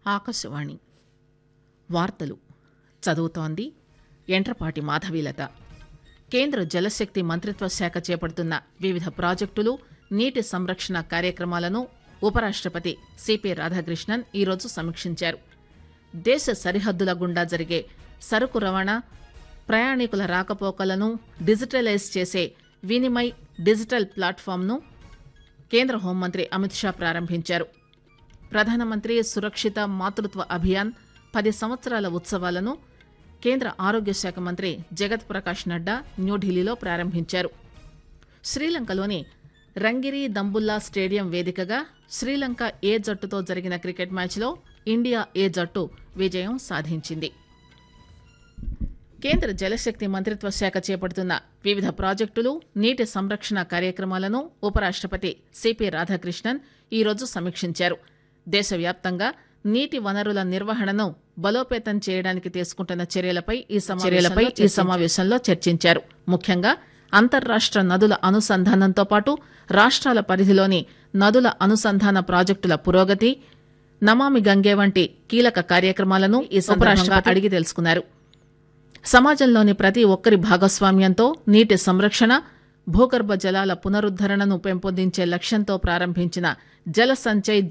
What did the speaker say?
ఆకాశవాణి వార్తలు చదువుతోంది ఎంట్రపాటి మాధవీలత కేంద్ర జలశక్తి మంత్రిత్వ శాఖ చేపడుతున్న వివిధ ప్రాజెక్టులు నీటి సంరక్షణ కార్యక్రమాలను ఉపరాష్టపతి సిపి రాధాకృష్ణన్ ఈరోజు సమీక్షించారు దేశ సరిహద్దుల గుండా జరిగే సరుకు రవాణా ప్రయాణికుల రాకపోకలను డిజిటలైజ్ చేసే వినిమయ్ డిజిటల్ ప్లాట్ఫామ్ను కేంద్ర హోంమంత్రి అమిత్ షా ప్రారంభించారు ప్రధానమంత్రి సురక్షిత మాతృత్వ అభియాన్ పది సంవత్సరాల ఉత్సవాలను కేంద్ర ఆరోగ్య శాఖ మంత్రి జగత్ ప్రకాష్ నడ్డా న్యూఢిల్లీలో ప్రారంభించారు శ్రీలంకలోని రంగిరి దంబుల్లా స్టేడియం వేదికగా శ్రీలంక ఏ జట్టుతో జరిగిన క్రికెట్ మ్యాచ్లో ఇండియా ఏ జట్టు విజయం సాధించింది కేంద్ర జలశక్తి మంత్రిత్వ శాఖ చేపడుతున్న వివిధ ప్రాజెక్టులు నీటి సంరక్షణ కార్యక్రమాలను ఉపరాష్టపతి సిపి రాధాకృష్ణన్ ఈరోజు సమీక్షించారు దేశవ్యాప్తంగా నీటి వనరుల నిర్వహణను బలోపేతం చేయడానికి తీసుకుంటున్న చర్యలపై ఈ చర్యలపై ఈ సమావేశంలో చర్చించారు ముఖ్యంగా అంతర్రాష్ట నదుల అనుసంధానంతో పాటు రాష్ట్రాల పరిధిలోని నదుల అనుసంధాన ప్రాజెక్టుల పురోగతి నమామి గంగే వంటి కీలక కార్యక్రమాలను ఈ సందర్భంగా అడిగి తెలుసుకున్నారు సమాజంలోని ప్రతి ఒక్కరి భాగస్వామ్యంతో నీటి సంరక్షణ భూగర్భ జలాల పునరుద్దరణను పెంపొందించే లక్ష్యంతో ప్రారంభించిన జల సంచయ్